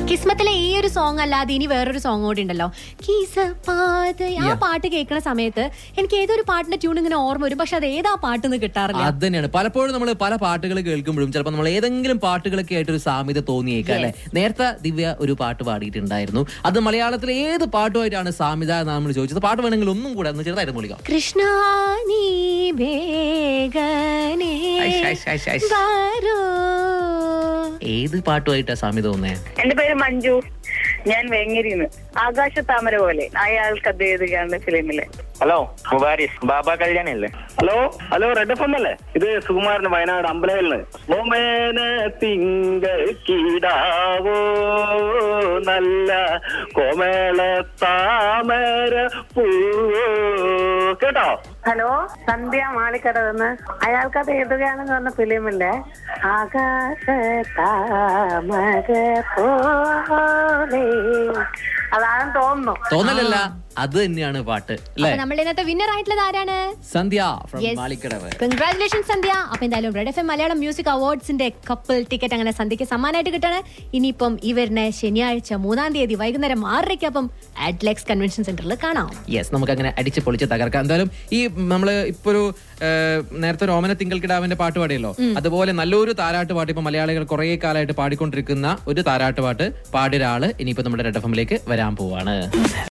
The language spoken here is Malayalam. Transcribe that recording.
കിസ്മത്തിലെ ഈ ഒരു സോങ് അല്ലാതെ ഇനി വേറൊരു സോങ് കൂടി ഉണ്ടല്ലോ കീസ പാത ആ Yeah. പാട്ട് കേൾക്കുന്ന സമയത്ത് എനിക്ക് ഏതൊരു പാട്ടിന്റെ ട്യൂൺ ഇങ്ങനെ ഓർമ്മ വരും പക്ഷെ അത് ഏതാ പാട്ടെന്ന് കിട്ടാറില്ല അത് തന്നെയാണ് പലപ്പോഴും നമ്മൾ പല പാട്ടുകൾ കേൾക്കുമ്പോഴും ചിലപ്പോൾ നമ്മൾ ഏതെങ്കിലും പാട്ടുകളൊക്കെ ആയിട്ട് ഒരു സാമ്യത തോന്നിയേക്കാം അല്ലെ നേരത്തെ ദിവ്യ ഒരു പാട്ട് പാടിയിട്ടുണ്ടായിരുന്നു അത് മലയാളത്തിലെ ഏത് പാട്ടുമായിട്ടാണ് സാമ്യത എന്ന് നമ്മൾ ചോദിച്ചത് പാട്ട് വേണമെങ്കിൽ ഒന്നും കൂടെ ഒന്ന് ചെറുതായിട്ട് വിളിക്കാം കൃഷ്ണ നീ വേഗനേ ഐഷ്, ഐഷ്, ഐഷ്, ഐഷ്. വരൂ. ഏത് പാട്ടുമായിട്ടാ സാമ്യത തോന്നേ എന്റെ പേര് മഞ്ജു ഞാൻ വേങ്ങരിന്ന് ആകാശ താമര പോലെ അയാൾക്ക് അദ്ദേഹത്തിക്കാണ് ഫിലിമിലെ ഹലോ മുബാരിസ് ബാബ കല്യാണി അല്ലേ hello hello red F M അല്ലേ ഇത് സുകുമാരൻ വയനാട് അമ്പലയിൽ ഓമേന തിങ്കൾ കീടാവോ നല്ല കോമേള താമര പൂവോ കേട്ടോ ഹലോ സന്ധ്യ മാളിക്കടന്ന് അയാൾക്കത് എഴുതുകയാണെന്ന് പറഞ്ഞ ഫിലിമില്ലേ ആകാശ താമര പോലെ അതാണെന്ന് തോന്നുന്നു തോന്നലല്ല അത് തന്നെയാണ് പാട്ട് അല്ലെ അപ്പൊ നമ്മൾ ഇന്നത്തെ വിന്നർ ആയിട്ടുള്ളത് ആരാണ് Sandhya from Yes. Malikkadavu congratulation Sandhya അപ്പൊ എന്തായാലും red F M Malayalam music അവാർഡ്സിന്റെ കപ്പിൾ ടിക്കറ്റ് അങ്ങനെ സന്ധ്യക്ക് സമ്മാനമായിട്ട് കിട്ടണേ ഇനിയിപ്പം ഈ വരുന്ന ശനിയാഴ്ച മൂന്നാം തീയതി വൈകുന്നേരം ആറരയ്ക്ക് അപ്പം അഡ്ലെക്സ് കൺവെൻഷൻ സെന്ററിൽ കാണാം യെസ് നമുക്ക് അങ്ങനെ അടിച്ച് പൊളിച്ച് തകർക്കാം എന്തായാലും ഈ നമ്മള് ഇപ്പൊ ഒരു ഏഹ്, നേരത്തെ ഒരു ഓമന തിങ്കൾ കിടാവിന്റെ പാട്ട് പാടിയല്ലോ അതുപോലെ നല്ലൊരു താരാട്ട് പാട്ട് ഇപ്പൊ മലയാളികൾ കുറെ കാലമായിട്ട് പാടിക്കൊണ്ടിരിക്കുന്ന ഒരു താരാട്ട് പാട്ട് പാടിയ ഒരാള് ഇനിയിപ്പോ നമ്മുടെ റെഡ് എഫ് എമ്മിലേക്ക് വരാൻ പോവാണ്